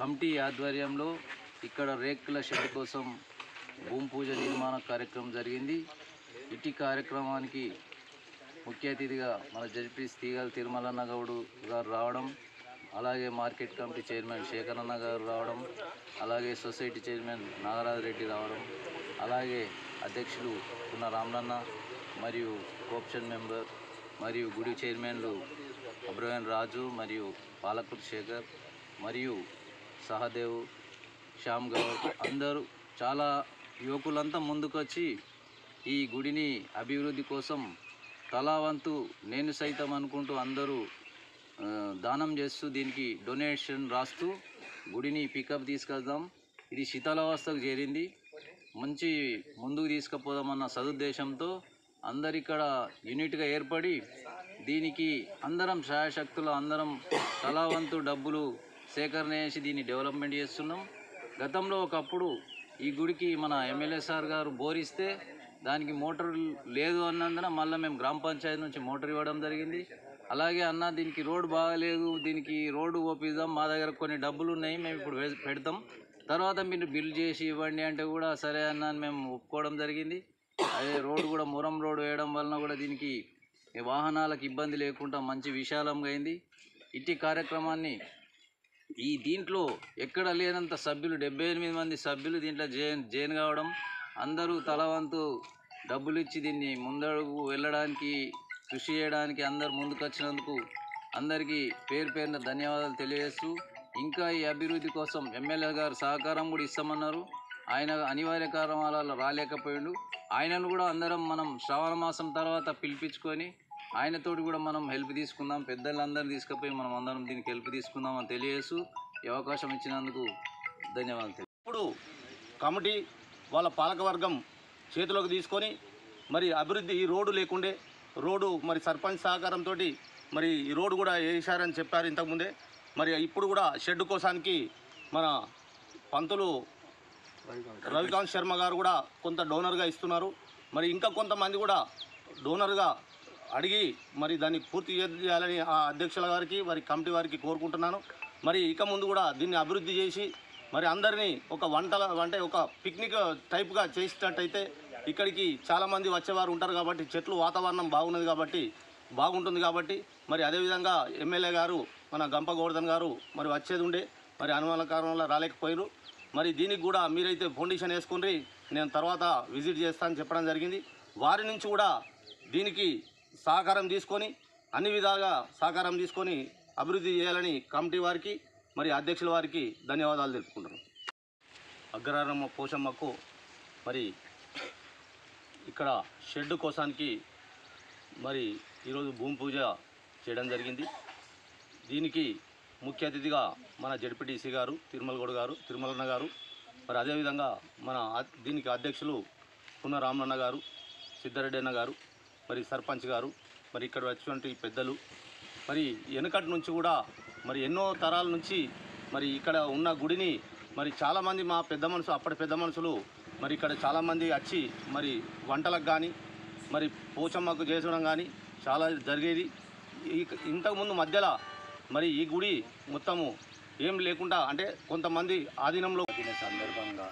committee ఆధ్వర్యంలో ఇక్కడ రేకుల షెడ్ కోసం భూమి పూజ నిర్మాణ కార్యక్రమం జరిగింది ఇటీ కార్యక్రమానికి ముఖ్య అతిథిగా మన జడ్పీ తీగల తిరుమలన్న గౌడు గారు రావడం అలాగే మార్కెట్ కమిటీ చైర్మన్ శేఖరన్న గారు రావడం అలాగే సొసైటీ చైర్మన్ నాగరాజు రెడ్డి రావడం అలాగే అధ్యక్షులు ఉన్న రామనన్న మరియు కోప్షన్ మెంబర్ మరియు గుడి చైర్మన్లు అబ్రహన్ రాజు మరియు పాలకుర్ శేఖర్ మరియు సహదేవ్ శ్యామ్ గౌడ్ అందరూ చాలా యువకులంతా ముందుకొచ్చి ఈ గుడిని అభివృద్ధి కోసం తలా వంతు నేను సైతం అనుకుంటూ అందరూ ఆ, దానం చేస్తూ దీనికి డొనేషన్ రాస్తూ గుడిని పికప్ తీసుకెళ్దాం ఇది శీతలావస్థకు చేరింది మంచి ముందుకు తీసుకుపోదామన్న సదుద్దేశంతో అందరు ఇక్కడ యూనిట్గా ఏర్పడి దీనికి అందరం శాయశక్తులు అందరం తలావంతు డబ్బులు సేకరణ చేసి దీన్ని డెవలప్మెంట్ చేస్తున్నాం గతంలో ఒకప్పుడు ఈ గుడికి మన ఎమ్మెల్యే సార్ గారు బోరిస్తే దానికి మోటార్ లేదు అన్నందున మళ్ళీ మేము గ్రామ పంచాయతీ నుంచి మోటార్ ఇవ్వడం జరిగింది అలాగే అన్న దీనికి రోడ్ బాగాలేదు దీనికి రోడ్డు ఓపిద్దాం మా దగ్గర కొన్ని డబ్బులు ఉన్నాయి మేము ఇప్పుడు వే- పెడతాం తర్వాత మీరు బిల్ చేసి ఇవ్వండి అంటే కూడా సరే అన్న అని మేము ఒప్పుకోవడం జరిగింది అదే రోడ్డు కూడా మురం రోడ్ వేయడం వలన కూడా దీనికి ఈ వాహనాలకు ఇబ్బంది లేకుండా మంచి విశాలంగా అయింది ఇట్టి కార్యక్రమాన్ని ఈ దీంట్లో ఎక్కడ లేనంత సభ్యులు డెబ్బై ఎనిమిది మంది సభ్యులు దీంట్లో జైన్ జైన్ కావడం అందరూ తలవంతు డబ్బులు ఇచ్చి దీన్ని ముందడుగు వెళ్ళడానికి కృషి చేయడానికి అందరు ముందుకొచ్చినందుకు అందరికీ పేరు పేరున ధన్యవాదాలు తెలియజేస్తూ ఇంకా ఈ అభివృద్ధి కోసం ఎమ్మెల్యే గారు సహకారం కూడా ఇస్తామన్నారు ఆయన అనివార్య కారణాలలో రాలేకపోయిండు ఆయనను కూడా అందరం మనం శ్రావణ మాసం తర్వాత పిలిపించుకొని ఆయనతోటి కూడా మనం హెల్ప్ తీసుకుందాం పెద్దలందరినీ తీసుకుపోయి మనం అందరం దీనికి హెల్ప్ తీసుకుందాం అని తెలియజేస్తూ ఈ అవకాశం ఇచ్చినందుకు ధన్యవాదాలు తెలియ ఇప్పుడు కమిటీ వాళ్ళ పాలకవర్గం చేతిలోకి తీసుకొని మరి అభివృద్ధి ఈ రోడ్డు లేకుండే రోడ్డు మరి సర్పంచ్ సహకారంతో మరి ఈ రోడ్డు కూడా వేశారని చెప్పారు ఇంతకుముందే మరి ఇప్పుడు కూడా షెడ్ కోసానికి మన పంతులు రవికాంత్ శర్మ గారు కూడా కొంత డోనర్గా ఇస్తున్నారు మరి ఇంకా కొంతమంది కూడా డోనర్గా అడిగి మరి దాన్ని పూర్తి చేయాలని ఆ అధ్యక్షుల గారికి వారి కమిటీ వారికి కోరుకుంటున్నాను మరి ఇక ముందు కూడా దీన్ని అభివృద్ధి చేసి మరి అందరినీ ఒక వంటల అంటే ఒక పిక్నిక్ టైప్గా చేసినట్టయితే ఇక్కడికి చాలామంది వచ్చేవారు ఉంటారు కాబట్టి చెట్లు వాతావరణం బాగున్నది కాబట్టి బాగుంటుంది కాబట్టి మరి అదేవిధంగా ఎమ్మెల్యే గారు మన గంప గోవర్ధన్ గారు మరి వచ్చేది ఉండే మరి అనుమాన కారణంలో రాలేకపోయారు మరి దీనికి కూడా మీరైతే ఫౌండేషన్ వేసుకుని నేను తర్వాత విజిట్ చేస్తానని చెప్పడం జరిగింది వారి నుంచి కూడా దీనికి సహకారం తీసుకొని అన్ని విధాలుగా సహకారం తీసుకొని అభివృద్ధి చేయాలని కమిటీ వారికి మరి అధ్యక్షుల వారికి ధన్యవాదాలు తెలుపుకుంటున్నాను అగ్రహారమ్మ పోషమ్మకు మరి ఇక్కడ షెడ్ కోసానికి మరి ఈరోజు భూమి పూజ చేయడం జరిగింది దీనికి ముఖ్య అతిథిగా మన జడ్పీటీసీ గారు తిరుమల గౌడ్ గారు తిరుమలన్న గారు మరి అదేవిధంగా మన అ- దీనికి అధ్యక్షులు పున్న రామన్న గారు సిద్ధారెడ్డి అన్న గారు మరి సర్పంచ్ గారు మరి ఇక్కడ వచ్చినటువంటి పెద్దలు మరి వెనుకటి నుంచి కూడా మరి ఎన్నో తరాల నుంచి మరి ఇక్కడ ఉన్న గుడిని మరి చాలామంది మా పెద్ద మనుషు అప్పటి పెద్ద మనుషులు మరి ఇక్కడ చాలామంది వచ్చి మరి వంటలకు కానీ మరి పోచమ్మకు చేసడం కానీ చాలా జరిగేది ఈ ఇంతకుముందు మధ్యలో మరి ఈ గుడి మొత్తము ఏం లేకుండా అంటే కొంతమంది ఆధీనంలో దిన సందర్భంగా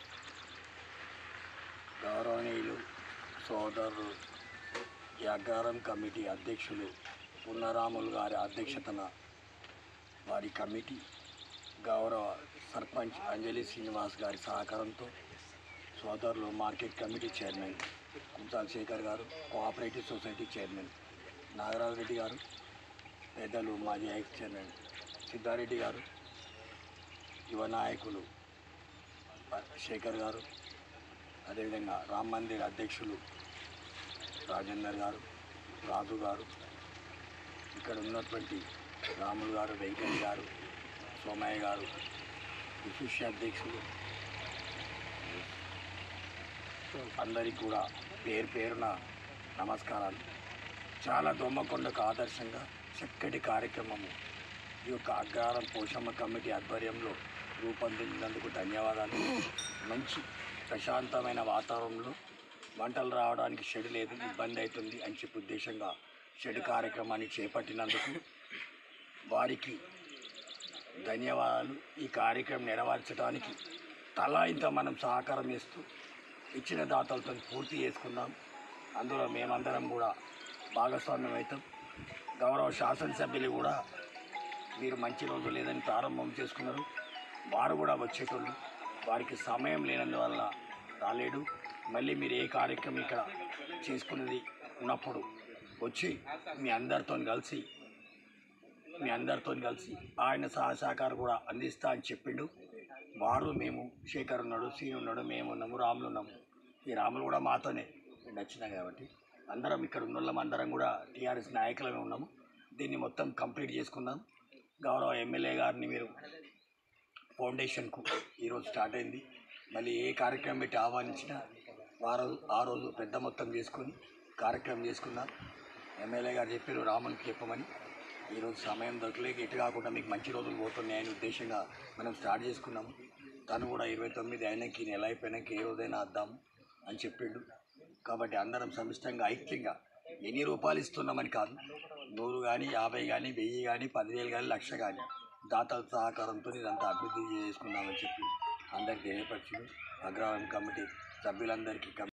గౌరవనీయులు సోదరులు ఈ అగ్రహారం కమిటీ అధ్యక్షులు పున్నరాములు గారి అధ్యక్షతన వారి కమిటీ గౌరవ సర్పంచ్ అంజలి శ్రీనివాస్ గారి సహకారంతో సోదరులు market committee chairman Kunchala Shekar గారు cooperative society chairman Nagaraju Reddy గారు పెద్దలు మాజీ ఎక్స్ చైర్మన్ సిద్ధారెడ్డి గారు యువ నాయకులు శేఖర్ గారు అదేవిధంగా రామ్ మందిర్ అధ్యక్షులు రాజేందర్ గారు రాజు గారు ఇక్కడ ఉన్నటువంటి రాములు గారు వెంకయ్య గారు సోమయ్య గారు విశిష్య అధ్యక్షులు అందరికీ కూడా పేరు పేరున నమస్కారాలు చాలా దోమకొండకు ఆదర్శంగా చక్కటి కార్యక్రమము ఈ యొక్క అగ్రహారం పోషమ్మ కమిటీ ఆధ్వర్యంలో రూపొందించినందుకు ధన్యవాదాలు మంచి ప్రశాంతమైన వాతావరణంలో వంటలు రావడానికి షెడ్ లేదు ఇబ్బంది అవుతుంది అని చెప్పి ఉద్దేశంగా షెడ్ కార్యక్రమాన్ని చేపట్టినందుకు వారికి ధన్యవాదాలు ఈ కార్యక్రమం నెరవేర్చడానికి తలా ఇంత మనం సహకారం చేస్తూ ఇచ్చిన దాతలతో పూర్తి చేసుకుందాం అందులో మేమందరం కూడా భాగస్వామ్యం అవుతాం గౌరవ శాసనసభ్యులు కూడా మీరు మంచి రోజు లేదని ప్రారంభం చేసుకున్నారు వారు కూడా వచ్చేటోళ్ళు వారికి సమయం లేనందువల్ల రాలేడు మళ్ళీ మీరు ఏ కార్యక్రమం ఇక్కడ చేసుకున్నది ఉన్నప్పుడు వచ్చి మీ అందరితో కలిసి మీ అందరితో కలిసి ఆయన సహా సహకారం కూడా అందిస్తా అని చెప్పిండు వారు మేము శేఖర్ ఉన్నాడు సీన్ ఉన్నాడు మేము ఉన్నాము రాములు ఉన్నాము ఈ రాములు కూడా మాతోనే నచ్చినాయి కాబట్టి అందరం ఇక్కడ ఉన్న వాళ్ళం అందరం కూడా టీఆర్ఎస్ నాయకులమే ఉన్నాము దీన్ని మొత్తం కంప్లీట్ చేసుకుందాం గౌరవ ఎమ్మెల్యే గారిని మీరు ఫౌండేషన్కు ఈరోజు స్టార్ట్ అయింది మళ్ళీ ఏ కార్యక్రమం పెట్టి ఆహ్వానించినా వారు ఆ రోజు పెద్ద మొత్తం చేసుకొని కార్యక్రమం చేసుకుందాం ఎమ్మెల్యే గారు చెప్పారు రామునికి చెప్పమని ఈరోజు సమయం దొరకలేక ఎటు కాకుండా మీకు మంచి రోజులు పోతున్నాయని ఉద్దేశంగా మనం స్టార్ట్ చేసుకున్నాము తను కూడా ఇరవై తొమ్మిది అయినాక ఈ నెల అయిపోయినాక ఏ రోజైనా వద్దాము అని చెప్పిండు కాబట్టి అందరం సమిష్టంగా ఐక్యంగా ఎన్ని రూపాయలు ఇస్తున్నామని కాదు నూరు కానీ యాభై కానీ వెయ్యి కానీ పదివేలు కానీ లక్ష కానీ దాతల సహకారంతో ఇదంతా అభివృద్ధి చేసుకుందామని చెప్పి అందరికి తెలియపరిచింది అగ్రహారం కమిటీ సభ్యులందరికీ కమి-